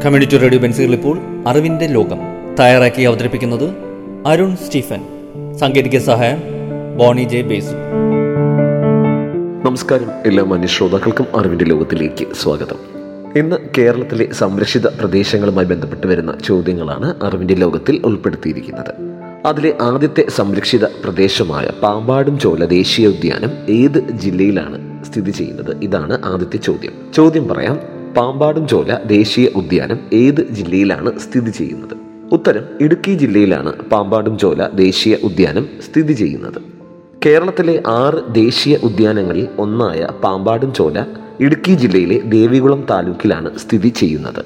community radio ബെൻസുകൾ ഇപ്പോൾ അറിവിന്റെ ലോകം തയ്യാറാക്കി അവതരിപ്പിക്കുന്നത് അരുൺ സ്റ്റീഫൻ സാങ്കേതിക സഹായം ബോണി ജെ ബേസു നമസ്കാരം എല്ലാ മാന്യ ശ്രോതാക്കൾക്കും അറിവിന്റെ ലോകത്തിലേക്ക് സ്വാഗതം ഇന്ന് കേരളത്തിലെ സംരക്ഷിത പ്രദേശങ്ങളുമായി ബന്ധപ്പെട്ട് വരുന്ന ചോദ്യങ്ങളാണ് അറിവിന്റെ ലോകത്തിൽ ഉൾപ്പെടുത്തിയിരിക്കുന്നത് അതിലെ ആദ്യത്തെ സംരക്ഷിത പ്രദേശമായ പാമ്പാടും ചോല ദേശീയ ഉദ്യാനം ഏത് ജില്ലയിലാണ് സ്ഥിതി ചെയ്യുന്നത് ഇതാണ് ആദ്യത്തെ ചോദ്യം ചോദ്യം പറയാം പാമ്പാടും ചോല ദേശീയ ഉദ്യാനം ഏത് ജില്ലയിലാണ് സ്ഥിതി ചെയ്യുന്നത് ഉത്തരം ഇടുക്കി ജില്ലയിലാണ് പാമ്പാടും ചോല ദേശീയ ഉദ്യാനം സ്ഥിതി ചെയ്യുന്നത് കേരളത്തിലെ ആറ് ദേശീയ ഉദ്യാനങ്ങളിൽ ഒന്നായ പാമ്പാടും ചോല ഇടുക്കി ജില്ലയിലെ ദേവികുളം താലൂക്കിലാണ് സ്ഥിതി ചെയ്യുന്നത്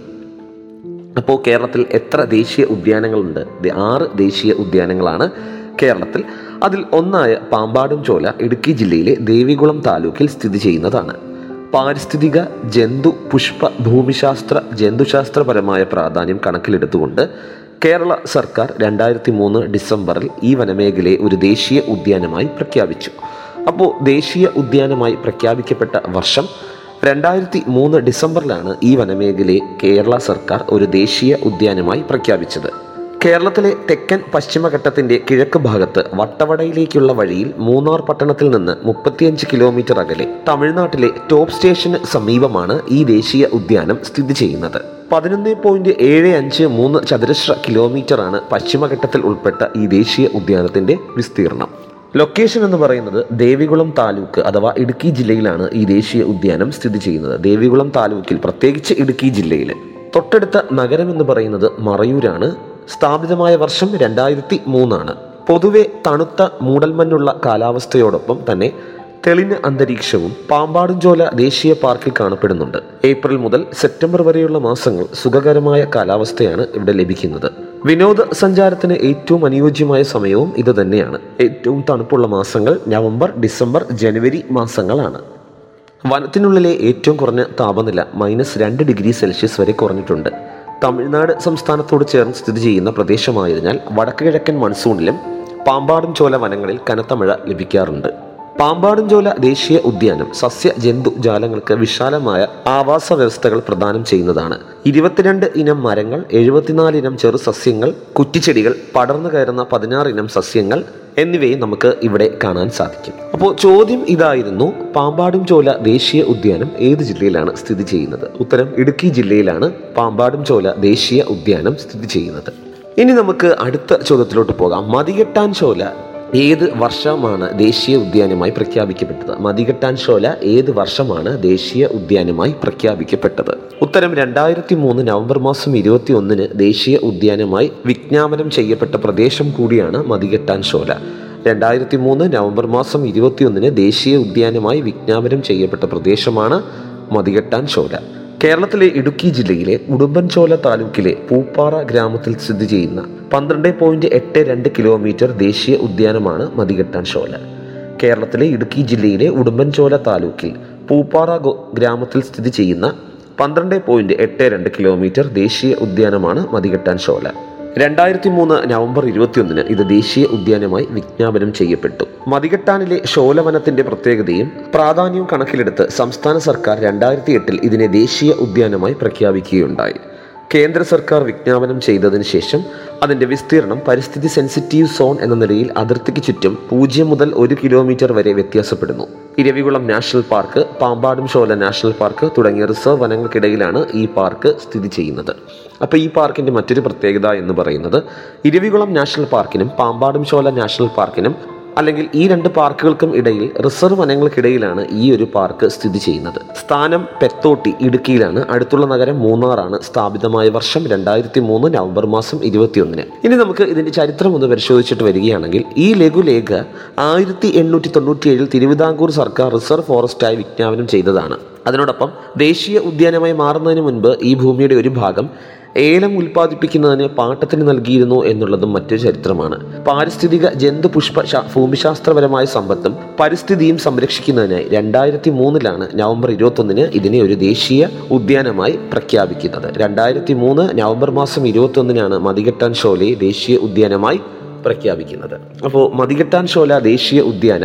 അപ്പോൾ കേരളത്തിൽ എത്ര ദേശീയ ഉദ്യാനങ്ങളുണ്ട് ദേ ആറ് ദേശീയ ഉദ്യാനങ്ങളാണ് കേരളത്തിൽ അതിൽ ഒന്നായ പാമ്പാടും ചോല ഇടുക്കി ജില്ലയിലെ ദേവികുളം താലൂക്കിൽ സ്ഥിതി ചെയ്യുന്നതാണ് പാരിസ്ഥിതിക ജന്തു പുഷ്പ ഭൂമിശാസ്ത്ര ജന്തുശാസ്ത്രപരമായ പ്രാധാന്യം കണക്കിലെടുത്തുകൊണ്ട് കേരള സർക്കാർ രണ്ടായിരത്തി മൂന്ന് ഡിസംബറിൽ ഈ വനമേഖലയെ ഒരു ദേശീയ ഉദ്യാനമായി പ്രഖ്യാപിച്ചു അപ്പോൾ ദേശീയ ഉദ്യാനമായി പ്രഖ്യാപിക്കപ്പെട്ട വർഷം രണ്ടായിരത്തി മൂന്ന് ഡിസംബറിലാണ് ഈ വനമേഖലയെ കേരള സർക്കാർ ഒരു ദേശീയ ഉദ്യാനമായി പ്രഖ്യാപിച്ചത് കേരളത്തിലെ തെക്കൻ പശ്ചിമഘട്ടത്തിന്റെ കിഴക്ക് ഭാഗത്ത് വട്ടവടയിലേക്കുള്ള വഴിയിൽ മൂന്നാർ പട്ടണത്തിൽ നിന്ന് മുപ്പത്തിയഞ്ച് കിലോമീറ്റർ അകലെ തമിഴ്നാട്ടിലെ ടോപ്പ് സ്റ്റേഷന് സമീപമാണ് ഈ ദേശീയ ഉദ്യാനം സ്ഥിതി ചെയ്യുന്നത് പതിനൊന്ന് പോയിന്റ് ഏഴ് അഞ്ച് മൂന്ന് ചതുരശ്ര കിലോമീറ്ററാണ് പശ്ചിമഘട്ടത്തിൽ ഉൾപ്പെട്ട ഈ ദേശീയ ഉദ്യാനത്തിന്റെ വിസ്തീർണം ലൊക്കേഷൻ എന്ന് പറയുന്നത് ദേവികുളം താലൂക്ക് അഥവാ ഇടുക്കി ജില്ലയിലാണ് ഈ ദേശീയ ഉദ്യാനം സ്ഥിതി ചെയ്യുന്നത് ദേവികുളം താലൂക്കിൽ പ്രത്യേകിച്ച് ഇടുക്കി ജില്ലയിൽ തൊട്ടടുത്ത നഗരം എന്ന് പറയുന്നത് മറയൂരാണ് സ്ഥാപിതമായ വർഷം രണ്ടായിരത്തി മൂന്നാണ് പൊതുവെ തണുത്ത മൂടൽമഞ്ഞുള്ള കാലാവസ്ഥയോടൊപ്പം തന്നെ തെളിഞ്ഞ അന്തരീക്ഷവും പാമ്പാടുംചോല ദേശീയ പാർക്കിൽ കാണപ്പെടുന്നുണ്ട് ഏപ്രിൽ മുതൽ സെപ്റ്റംബർ വരെയുള്ള മാസങ്ങൾ സുഖകരമായ കാലാവസ്ഥയാണ് ഇവിടെ ലഭിക്കുന്നത് വിനോദ സഞ്ചാരത്തിന് ഏറ്റവും അനുയോജ്യമായ സമയവും ഇത് തന്നെയാണ് ഏറ്റവും തണുപ്പുള്ള മാസങ്ങൾ നവംബർ ഡിസംബർ ജനുവരി മാസങ്ങളാണ് വനത്തിനുള്ളിലെ ഏറ്റവും കുറഞ്ഞ താപനില മൈനസ് രണ്ട് ഡിഗ്രി സെൽഷ്യസ് വരെ കുറഞ്ഞിട്ടുണ്ട് തമിഴ്നാട് സംസ്ഥാനത്തോട് ചേർന്ന് സ്ഥിതി ചെയ്യുന്ന പ്രദേശമായതിനാൽ വടക്ക് കിഴക്കൻ മൺസൂണിലും പാമ്പാടും ചോല വനങ്ങളിൽ കനത്ത മഴ ലഭിക്കാറുണ്ട് പാമ്പാടും ചോല ദേശീയ ഉദ്യാനം സസ്യ ജന്തു ജാലങ്ങൾക്ക് വിശാലമായ ആവാസ വ്യവസ്ഥകൾ പ്രദാനം ചെയ്യുന്നതാണ് ഇരുപത്തിരണ്ട് ഇനം മരങ്ങൾ എഴുപത്തിനാല് ഇനം ചെറു സസ്യങ്ങൾ കുറ്റിച്ചെടികൾ പടർന്നു കയറുന്ന പതിനാറ് ഇനം സസ്യങ്ങൾ എന്നിവയെ നമുക്ക് ഇവിടെ കാണാൻ സാധിക്കും അപ്പോൾ ചോദ്യം ഇതായിരുന്നു പാമ്പാടും ചോല ദേശീയ ഉദ്യാനം ഏത് ജില്ലയിലാണ് സ്ഥിതി ചെയ്യുന്നത് ഉത്തരം ഇടുക്കി ജില്ലയിലാണ് പാമ്പാടും ചോല ദേശീയ ഉദ്യാനം സ്ഥിതി ചെയ്യുന്നത് ഇനി നമുക്ക് അടുത്ത ചോദ്യത്തിലോട്ട് പോകാം മതികെട്ടാൻ ചോല ഏത് വർഷമാണ് ദേശീയ ഉദ്യാനമായി പ്രഖ്യാപിക്കപ്പെട്ടത് മതികെട്ടാൻ ചോല ഏത് വർഷമാണ് ദേശീയ ഉദ്യാനമായി പ്രഖ്യാപിക്കപ്പെട്ടത് ഉത്തരം രണ്ടായിരത്തി മൂന്ന് നവംബർ മാസം ഇരുപത്തി ഒന്നിന് ദേശീയ ഉദ്യാനമായി വിജ്ഞാപനം ചെയ്യപ്പെട്ട പ്രദേശം കൂടിയാണ് മതികെട്ടാൻ ചോല രണ്ടായിരത്തി മൂന്ന് നവംബർ മാസം ഇരുപത്തിയൊന്നിന് ദേശീയ ഉദ്യാനമായി വിജ്ഞാപനം ചെയ്യപ്പെട്ട പ്രദേശമാണ് മതികെട്ടാൻ ചോല കേരളത്തിലെ ഇടുക്കി ജില്ലയിലെ ഉടുമ്പൻചോല താലൂക്കിലെ പൂപ്പാറ ഗ്രാമത്തിൽ സ്ഥിതി ചെയ്യുന്ന പന്ത്രണ്ട് പോയിന്റ് എട്ട് രണ്ട് കിലോമീറ്റർ ദേശീയ ഉദ്യാനമാണ് മതികെട്ടാൻ ചോല കേരളത്തിലെ ഇടുക്കി ജില്ലയിലെ ഉടുമ്പൻചോല താലൂക്കിൽ പൂപ്പാറ ഗ്രാമത്തിൽ സ്ഥിതി ചെയ്യുന്ന പന്ത്രണ്ട് പോയിന്റ് എട്ട് രണ്ട് കിലോമീറ്റർ ദേശീയ ഉദ്യാനമാണ് മതികെട്ടാൻ ചോല രണ്ടായിരത്തി മൂന്ന് നവംബർ ഇരുപത്തിയൊന്നിന് ഇത് ദേശീയ ഉദ്യാനമായി വിജ്ഞാപനം ചെയ്യപ്പെട്ടു മതികെട്ടാനിലെ ഷോലവനത്തിന്റെ പ്രത്യേകതയും പ്രാധാന്യവും കണക്കിലെടുത്ത് സംസ്ഥാന സർക്കാർ രണ്ടായിരത്തി എട്ടിൽ ഇതിനെ ദേശീയ ഉദ്യാനമായി പ്രഖ്യാപിക്കുകയുണ്ടായി കേന്ദ്ര സർക്കാർ വിജ്ഞാപനം ചെയ്തതിനു ശേഷം അതിന്റെ വിസ്തീർണം പരിസ്ഥിതി സെൻസിറ്റീവ് സോൺ എന്ന നിലയിൽ അതിർത്തിക്ക് ചുറ്റും പൂജ്യം മുതൽ ഒരു കിലോമീറ്റർ വരെ വ്യത്യാസപ്പെടുന്നു Eravikulam national park Pambadum Shola national park തുടങ്ങിയ റിസർവ് വനങ്ങൾക്കിടയിലാണ് ഈ പാർക്ക് സ്ഥിതി ചെയ്യുന്നത് അപ്പോൾ ഈ പാർക്കിന്റെ മറ്റൊരു പ്രത്യേകത എന്ന് പറയുന്നത് ഇരവികുളം നാഷണൽ പാർക്കിനും പാമ്പാടും ഷോല നാഷണൽ പാർക്കിനും അല്ലെങ്കിൽ ഈ രണ്ട് പാർക്കുകൾക്കും ഇടയിൽ റിസർവ് വനങ്ങൾക്കിടയിലാണ് ഈ ഒരു പാർക്ക് സ്ഥിതി ചെയ്യുന്നത് സ്ഥാനം പെത്തോട്ടി ഇടുക്കിയിലാണ് അടുത്തുള്ള നഗരം മൂന്നാറാണ് സ്ഥാപിതമായ വർഷം രണ്ടായിരത്തി മൂന്ന് നവംബർ മാസം ഇരുപത്തിയൊന്നിന് ഇനി നമുക്ക് ഇതിന്റെ ചരിത്രം ഒന്ന് പരിശോധിച്ചിട്ട് വരികയാണെങ്കിൽ ഈ ലഘുലേഖ ആയിരത്തി എണ്ണൂറ്റി തൊണ്ണൂറ്റി ഏഴിൽ തിരുവിതാംകൂർ സർക്കാർ റിസർവ് ഫോറസ്റ്റായി വിജ്ഞാപനം ചെയ്തതാണ് അതിനോടൊപ്പം ദേശീയ ഉദ്യാനമായി മാറുന്നതിന് മുൻപ് ഈ ഭൂമിയുടെ ഒരു ഭാഗം ഏലം ഉൽപ്പാദിപ്പിക്കുന്നതിന് പാട്ടത്തിന് നൽകിയിരുന്നു എന്നുള്ളതും മറ്റൊരു ചരിത്രമാണ് പാരിസ്ഥിതിക ജന്തു പുഷ്പ ഭൂമിശാസ്ത്രപരമായ സമ്പത്തും പരിസ്ഥിതിയും സംരക്ഷിക്കുന്നതിനായി രണ്ടായിരത്തി മൂന്നിലാണ് നവംബർ ഇരുപത്തൊന്നിന് ഇതിനെ ഒരു ദേശീയ ഉദ്യാനമായി പ്രഖ്യാപിക്കുന്നത് രണ്ടായിരത്തി മൂന്ന് നവംബർ മാസം ഇരുപത്തൊന്നിനാണ് മതികെട്ടാൻ ഷോലയെ ദേശീയ ഉദ്യാനമായി പ്രഖ്യാപിക്കുന്നത് അപ്പോൾ മതികെട്ടാൻ ഷോല ദേശീയ ഉദ്യാനം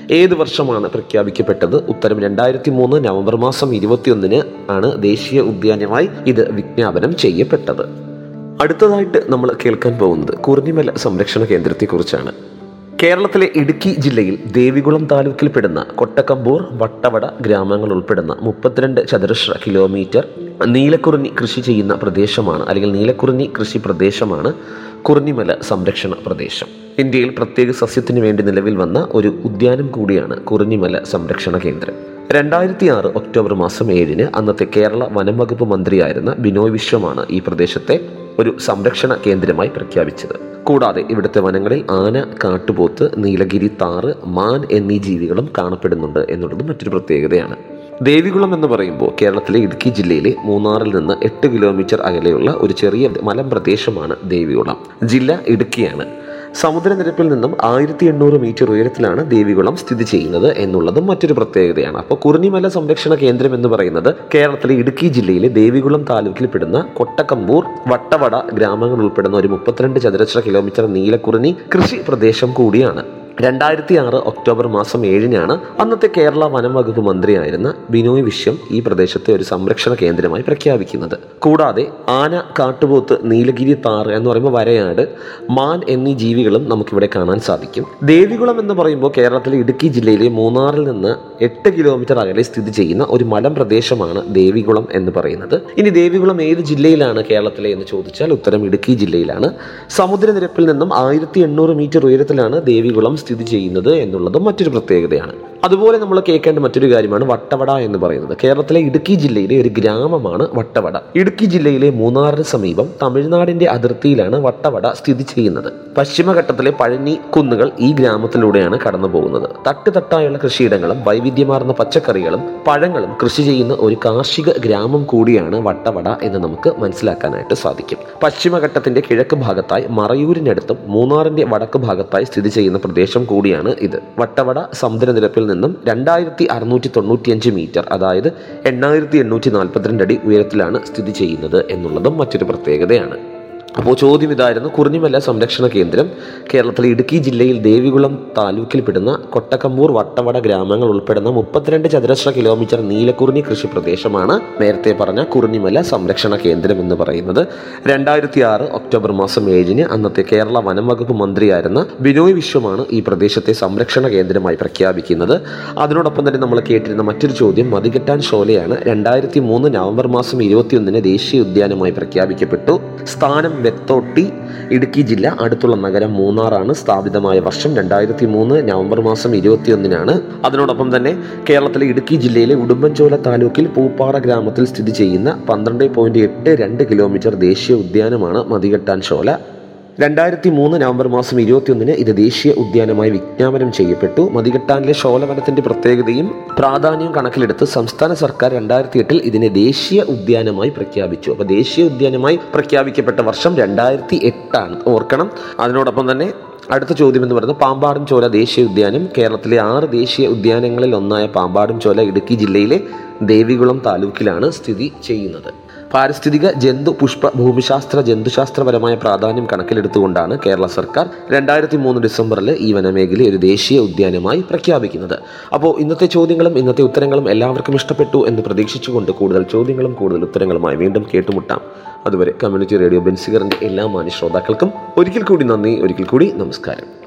ഏത് വർഷമാണ് പ്രഖ്യാപിക്കപ്പെട്ടത് ഉത്തരം രണ്ടായിരത്തി മൂന്ന് നവംബർ മാസം ഇരുപത്തിയൊന്നിന് ആണ് ദേശീയ ഉദ്യാനമായി ഇത് വിജ്ഞാപനം ചെയ്യപ്പെട്ടത് അടുത്തതായിട്ട് നമ്മൾ കേൾക്കാൻ പോകുന്നത് കുറിഞ്ഞിമല സംരക്ഷണ കേന്ദ്രത്തെക്കുറിച്ചാണ് കേരളത്തിലെ ഇടുക്കി ജില്ലയിൽ ദേവികുളം താലൂക്കിൽപ്പെടുന്ന കൊട്ടക്കമ്പൂർ വട്ടവട ഗ്രാമങ്ങൾ ഉൾപ്പെടുന്ന മുപ്പത്തിരണ്ട് ചതുരശ്ര കിലോമീറ്റർ നീലക്കുറിഞ്ഞി കൃഷി ചെയ്യുന്ന പ്രദേശമാണ് അല്ലെങ്കിൽ നീലക്കുറിഞ്ഞി കൃഷി പ്രദേശമാണ് കുറിഞ്ഞിമല സംരക്ഷണ പ്രദേശം ഇന്ത്യയിൽ പ്രത്യേക സസ്യത്തിന് വേണ്ടി നിലവിൽ വന്ന ഒരു ഉദ്യാനം കൂടിയാണ് കുറിഞ്ഞിമല സംരക്ഷണ കേന്ദ്രം രണ്ടായിരത്തി ആറ് ഒക്ടോബർ മാസം ഏഴിന് അന്നത്തെ കേരള വനം വകുപ്പ് മന്ത്രിയായിരുന്ന ബിനോയ് വിശ്വമാണ് ഈ പ്രദേശത്തെ ഒരു സംരക്ഷണ കേന്ദ്രമായി പ്രഖ്യാപിച്ചത് കൂടാതെ ഇവിടുത്തെ വനങ്ങളിൽ ആന കാട്ടുപോത്ത് നീലഗിരി താറ് മാൻ എന്നീ ജീവികളും കാണപ്പെടുന്നുണ്ട് എന്നുള്ളത് മറ്റൊരു പ്രത്യേകതയാണ് ദേവികുളം എന്ന് പറയുമ്പോൾ കേരളത്തിലെ ഇടുക്കി ജില്ലയിലെ മൂന്നാറിൽ നിന്ന് എട്ട് കിലോമീറ്റർ അകലെയുള്ള ഒരു ചെറിയ മലമ്പ്രദേശമാണ് ദേവികുളം ജില്ല ഇടുക്കിയാണ് സമുദ്രനിരപ്പിൽ നിന്നും ആയിരത്തി എണ്ണൂറ് മീറ്റർ ഉയരത്തിലാണ് ദേവികുളം സ്ഥിതി ചെയ്യുന്നത് എന്നുള്ളതും മറ്റൊരു പ്രത്യേകതയാണ് അപ്പോൾ കുറിഞ്ഞിമല സംരക്ഷണ കേന്ദ്രം എന്ന് പറയുന്നത് കേരളത്തിലെ ഇടുക്കി ജില്ലയിലെ ദേവികുളം താലൂക്കിൽ പെടുന്ന കൊട്ടക്കമ്പൂർ വട്ടവട ഗ്രാമങ്ങൾ ഉൾപ്പെടുന്ന ഒരു മുപ്പത്തിരണ്ട് ചതുരശ്ര കിലോമീറ്റർ നീലക്കുറിഞ്ഞി കൃഷി പ്രദേശം കൂടിയാണ് രണ്ടായിരത്തി ആറ് ഒക്ടോബർ മാസം ഏഴിനാണ് അന്നത്തെ കേരള വനം വകുപ്പ് മന്ത്രിയായിരുന്ന ബിനോയ് വിശ്വം ഈ പ്രദേശത്തെ ഒരു സംരക്ഷണ കേന്ദ്രമായി പ്രഖ്യാപിക്കുന്നത് കൂടാതെ ആന കാട്ടുപോത്ത് നീലഗിരി താറ് എന്ന് പറയുമ്പോൾ വരയാട് മാൻ എന്നീ ജീവികളും നമുക്കിവിടെ കാണാൻ സാധിക്കും ദേവികുളം എന്ന് പറയുമ്പോൾ കേരളത്തിലെ ഇടുക്കി ജില്ലയിലെ മൂന്നാറിൽ നിന്ന് എട്ട് കിലോമീറ്റർ അകലെ സ്ഥിതി ചെയ്യുന്ന ഒരു മലം പ്രദേശമാണ് ദേവികുളം എന്ന് പറയുന്നത് ഇനി ദേവികുളം ഏത് ജില്ലയിലാണ് കേരളത്തിലെ എന്ന് ചോദിച്ചാൽ ഉത്തരം ഇടുക്കി ജില്ലയിലാണ് സമുദ്രനിരപ്പിൽ നിന്നും ആയിരത്തി എണ്ണൂറ് മീറ്റർ ഉയരത്തിലാണ് ദേവികുളം സ്ഥിതി ചെയ്യുന്നത് എന്നുള്ളതും മറ്റൊരു പ്രത്യേകതയാണ് അതുപോലെ നമ്മൾ കേൾക്കേണ്ട മറ്റൊരു കാര്യമാണ് വട്ടവട എന്ന് പറയുന്നത് കേരളത്തിലെ ഇടുക്കി ജില്ലയിലെ ഒരു ഗ്രാമമാണ് വട്ടവട ഇടുക്കി ജില്ലയിലെ മൂന്നാറിന് സമീപം തമിഴ്നാടിന്റെ അതിർത്തിയിലാണ് വട്ടവട സ്ഥിതി ചെയ്യുന്നത് പശ്ചിമഘട്ടത്തിലെ പഴനി കുന്നുകൾ ഈ ഗ്രാമത്തിലൂടെയാണ് കടന്നു പോകുന്നത് തട്ടുതട്ടായുള്ള കൃഷിയിടങ്ങളും വൈവിധ്യമാർന്ന പച്ചക്കറികളും പഴങ്ങളും കൃഷി ചെയ്യുന്ന ഒരു കാർഷിക ഗ്രാമം കൂടിയാണ് വട്ടവട എന്ന് നമുക്ക് മനസ്സിലാക്കാനായിട്ട് സാധിക്കും പശ്ചിമഘട്ടത്തിന്റെ കിഴക്ക് ഭാഗത്തായി മറയൂരിനടുത്തും മൂന്നാറിന്റെ വടക്ക് ഭാഗത്തായി സ്ഥിതി ചെയ്യുന്ന പ്രദേശം കൂടിയാണ് ഇത് വട്ടവട സമുദ്രനിരപ്പിൽ നിന്നും രണ്ടായിരത്തി അറുന്നൂറ്റി തൊണ്ണൂറ്റിയഞ്ച് മീറ്റർ അതായത് എണ്ണായിരത്തി എണ്ണൂറ്റി നാൽപ്പത്തിരണ്ട് അടി ഉയരത്തിലാണ് സ്ഥിതി ചെയ്യുന്നത് എന്നുള്ളതും മറ്റൊരു പ്രത്യേകതയാണ് അപ്പോൾ ചോദ്യം ഇതായിരുന്നു കുറിഞ്ഞിമല സംരക്ഷണ കേന്ദ്രം കേരളത്തിലെ ഇടുക്കി ജില്ലയിൽ ദേവികുളം താലൂക്കിൽപ്പെടുന്ന കൊട്ടക്കമ്പൂർ വട്ടവട ഗ്രാമങ്ങൾ ഉൾപ്പെടുന്ന മുപ്പത്തിരണ്ട് ചതുരശ്ര കിലോമീറ്റർ നീലക്കുറിഞ്ഞി കൃഷി പ്രദേശമാണ് നേരത്തെ പറഞ്ഞ കുറിഞ്ഞിമല സംരക്ഷണ കേന്ദ്രം എന്ന് പറയുന്നത് രണ്ടായിരത്തി ആറ് ഒക്ടോബർ മാസം ഏഴിന് അന്നത്തെ കേരള വനം വകുപ്പ് മന്ത്രിയായിരുന്ന ബിനോയ് വിശ്വമാണ് ഈ പ്രദേശത്തെ സംരക്ഷണ കേന്ദ്രമായി പ്രഖ്യാപിക്കുന്നത് അതിനോടൊപ്പം തന്നെ നമ്മൾ കേട്ടിരുന്ന മറ്റൊരു ചോദ്യം മതികെട്ടാൻ ഷോലയാണ് രണ്ടായിരത്തി മൂന്ന് നവംബർ മാസം ഇരുപത്തിയൊന്നിന് ദേശീയ ഉദ്യാനമായി പ്രഖ്യാപിക്കപ്പെട്ടു സ്ഥാനം വെത്തോട്ടി ഇടുക്കി ജില്ല അടുത്തുള്ള നഗരം മൂന്നാറാണ് സ്ഥാപിതമായ വർഷം രണ്ടായിരത്തി മൂന്ന് നവംബർ മാസം ഇരുപത്തിയൊന്നിനാണ് അതിനോടൊപ്പം തന്നെ കേരളത്തിലെ ഇടുക്കി ജില്ലയിലെ ഉടുമ്പൻചോല താലൂക്കിൽ പൂപ്പാറ ഗ്രാമത്തിൽ സ്ഥിതി ചെയ്യുന്ന പന്ത്രണ്ട് പോയിന്റ് എട്ട് രണ്ട് കിലോമീറ്റർ ദേശീയ ഉദ്യാനമാണ് മതികെട്ടാൻ ഷോല രണ്ടായിരത്തി മൂന്ന് നവംബർ മാസം ഇരുപത്തിയൊന്നിന് ഇത് ദേശീയ ഉദ്യാനമായി വിജ്ഞാപനം ചെയ്യപ്പെട്ടു മതികെട്ടാനിലെ ഷോലവനത്തിന്റെ പ്രത്യേകതയും പ്രാധാന്യവും കണക്കിലെടുത്ത് സംസ്ഥാന സർക്കാർ രണ്ടായിരത്തി എട്ടിൽ ഇതിനെ ദേശീയ ഉദ്യാനമായി പ്രഖ്യാപിച്ചു അപ്പോൾ ദേശീയ ഉദ്യാനമായി പ്രഖ്യാപിക്കപ്പെട്ട വർഷം രണ്ടായിരത്തി എട്ടാണ് ഓർക്കണം അതിനോടൊപ്പം തന്നെ അടുത്ത ചോദ്യം എന്ന് പറയുന്നത് പാമ്പാടും ചോല ദേശീയ ഉദ്യാനം കേരളത്തിലെ ആറ് ദേശീയ ഉദ്യാനങ്ങളിൽ ഒന്നായ പാമ്പാടും ചോല ഇടുക്കി ജില്ലയിലെ ദേവികുളം താലൂക്കിലാണ് സ്ഥിതി ചെയ്യുന്നത് പാരിസ്ഥിതിക ജന്തു പുഷ്പ ഭൂമിശാസ്ത്ര ജന്തുശാസ്ത്രപരമായ പ്രാധാന്യം കണക്കിലെടുത്തുകൊണ്ടാണ് കേരള സർക്കാർ രണ്ടായിരത്തി മൂന്ന് ഡിസംബറിൽ ഈ വനമേഖല ഒരു ദേശീയ ഉദ്യാനമായി പ്രഖ്യാപിക്കുന്നത് അപ്പോൾ ഇന്നത്തെ ചോദ്യങ്ങളും ഇന്നത്തെ ഉത്തരങ്ങളും എല്ലാവർക്കും ഇഷ്ടപ്പെട്ടു എന്ന് പ്രതീക്ഷിച്ചുകൊണ്ട് കൂടുതൽ ചോദ്യങ്ങളും കൂടുതൽ ഉത്തരങ്ങളുമായി വീണ്ടും കേട്ടുമുട്ടാം അതുവരെ കമ്മ്യൂണിറ്റി റേഡിയോ ബെൻസിഗറിന്റെ എല്ലാ മാന്യ ശ്രോതാക്കൾക്കും ഒരിക്കൽ കൂടി നന്ദി ഒരിക്കൽ കൂടി നമസ്കാരം